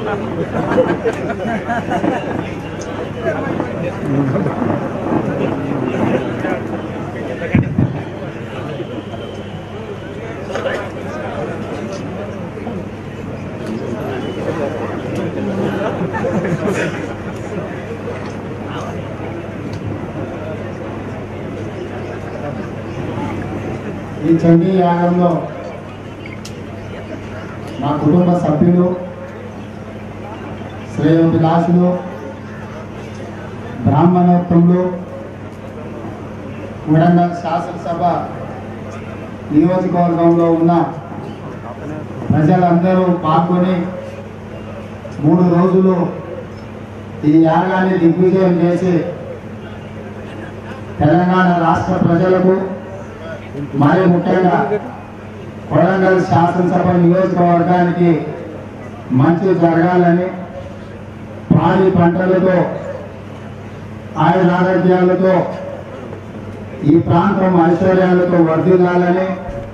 ఈ చండీ యాగంలో మా కుటుంబ సభ్యులు శ్రేయోభిలాషులు బ్రాహ్మణోత్తములు వరంగల్ శాసనసభ నియోజకవర్గంలో ఉన్న ప్రజలందరూ పాల్గొని మూడు రోజులు ఈ యాగాన్ని దిగ్విజయం చేసి తెలంగాణ రాష్ట్ర ప్రజలకు మరి ముఖ్యంగా కొడంగల్ శాసనసభ నియోజకవర్గానికి మంచి జరగాలని పాడి పంటలతో ఆయురారోగ్యాలతో ఈ ప్రాంతం ఐశ్వర్యాలతో వర్ధిల్లాలని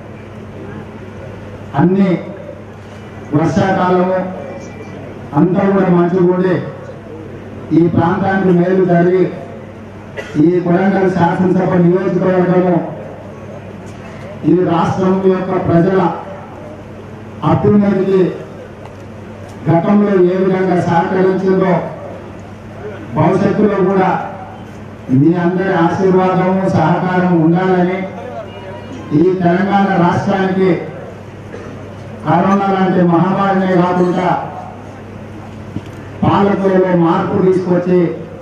అన్ని వర్షాకాలము అంతా కూడా మంచిగుండి ఈ ప్రాంతానికి మేలు జరిగి ఈ కొడంగల్ శాసనసభ నియోజకవర్గము ఈ రాష్ట్రం యొక్క ప్రజల అభ్యున్నతికి గతంలో ఏ విధంగా సహకరించిందో భవిష్యత్తులో కూడా మీ అందరి ఆశీర్వాదము సహకారం ఉండాలని ఈ తెలంగాణ రాష్ట్రానికి కరోనా లాంటి మహమ్మారినే కాకుండా పాలకులలో మార్పు తీసుకొచ్చి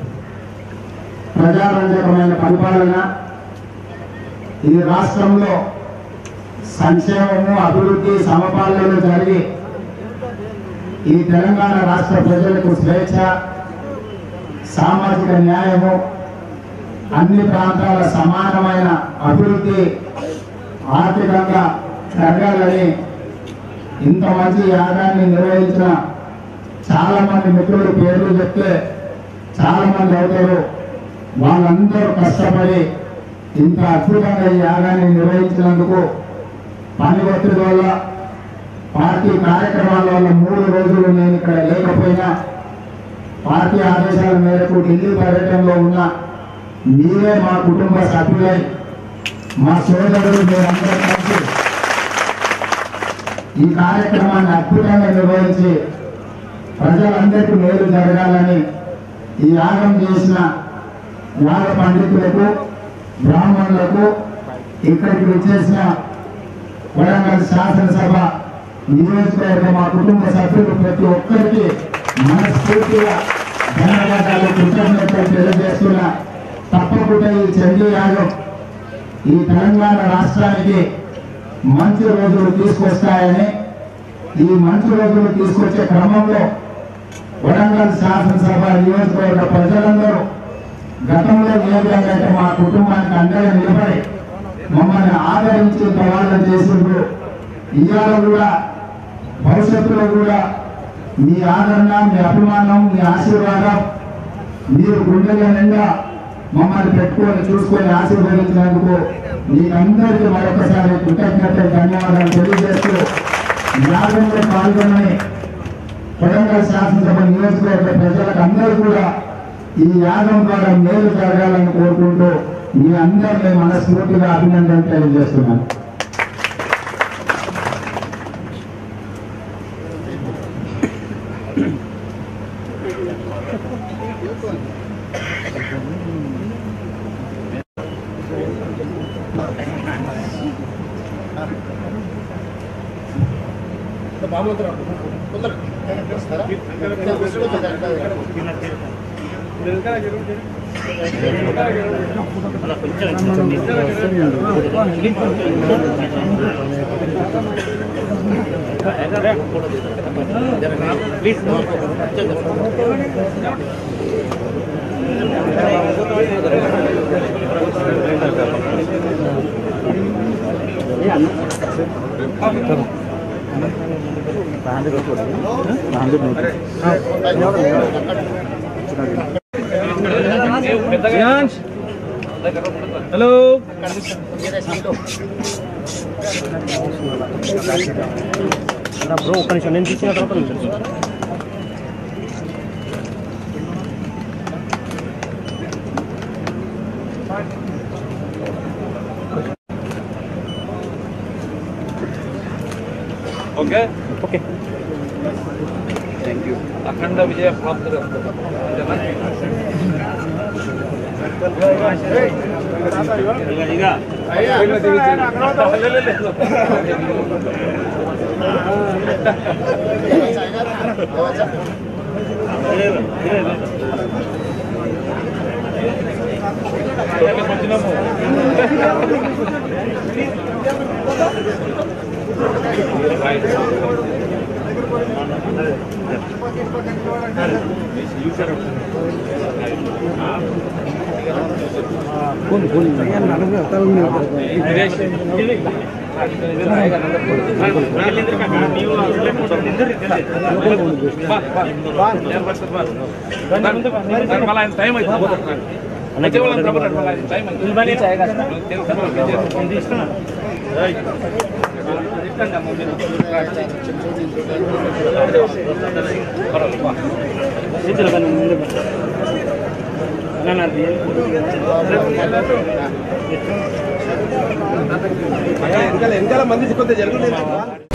ప్రజారంజకమైన పరిపాలన ఈ రాష్ట్రంలో సంక్షేమము అభివృద్ధి సమపాలనలు జరిగి ఈ తెలంగాణ రాష్ట్ర ప్రజలకు స్వేచ్ఛ సామాజిక న్యాయము అన్ని ప్రాంతాల సమానమైన అభివృద్ధి ఆర్థికంగా జరగాలని ఇంత మంచి యాగాన్ని నిర్వహించిన చాలా మంది మిత్రులు పేర్లు చెప్తే చాలా మంది అవుతారు వాళ్ళందరూ కష్టపడి ఇంత అద్భుతంగా ఈ యాగాన్ని నిర్వహించినందుకు పని ఒత్తిడి వల్ల పార్టీ కార్యక్రమాల వల్ల మూడు రోజులు నేను ఇక్కడ లేకపోయినా పార్టీ ఆదేశాల మేరకు ఢిల్లీ పర్యటనలో ఉన్న మీరే మా కుటుంబ సభ్యులై మా సోదరులు మీరందరూ కలిసి ఈ కార్యక్రమాన్ని అద్భుతంగా నిర్వహించి ప్రజలందరికీ మేలు జరగాలని ఈ యాగం చేసిన యాగ పండితులకు బ్రాహ్మణులకు ఇక్కడికి వచ్చేసిన వరంగల్ శాసనసభ నియోజకవర్గ మా కుటుంబ సభ్యులు ప్రతి ఒక్కరికి మనస్ఫూర్తిగా ధన్యవాదాలు కృతజ్ఞతలు తెలియజేస్తున్నా తప్పకుండా ఈ చండీ యాగం ఈ తెలంగాణ రాష్ట్రానికి మంచి రోజులు తీసుకొస్తాయని ఈ మంచి రోజులు తీసుకొచ్చే క్రమంలో వరంగల్ శాసనసభ నియోజకవర్గ ప్రజలందరూ గతంలో ఏ విధంగా అయితే మా కుటుంబానికి అండగా నిలబడి మమ్మల్ని ఆదరించి ప్రవాదం చేసిండ్రు ఇవాళ కూడా భవిష్యత్తులో కూడా మీ ఆదరణ మీ అభిమానం మీ ఆశీర్వాదం మీరు గుండెల నిండా మమ్మల్ని పెట్టుకొని చూసుకొని ఆశీర్వదించినందుకు మీకందరికీ మరొకసారి కృతజ్ఞతలు ధన్యవాదాలు తెలియజేస్తూ యాగంలో పాల్గొని కొడంగల్ శాసనసభ నియోజకవర్గ ప్రజలకు అందరూ కూడా ఈ యాగం ద్వారా మేలు జరగాలని కోరుకుంటూ మీ అందరినీ మనస్ఫూర్తిగా అభినందన తెలియజేస్తున్నాను హలో బ్రో ఒక్క నిమిషం నేను తీసుకున్న తర్వాత మీరు. ఓకే ఓకే థ్యాంక్ యూ అఖండ విజయ ప్రాప్తి వచ్చినాము దినేష్ మళ్ళీ ఆయన టైం అవుతుంది టైం వెనకాల మంది కొంత జరుగుతుంది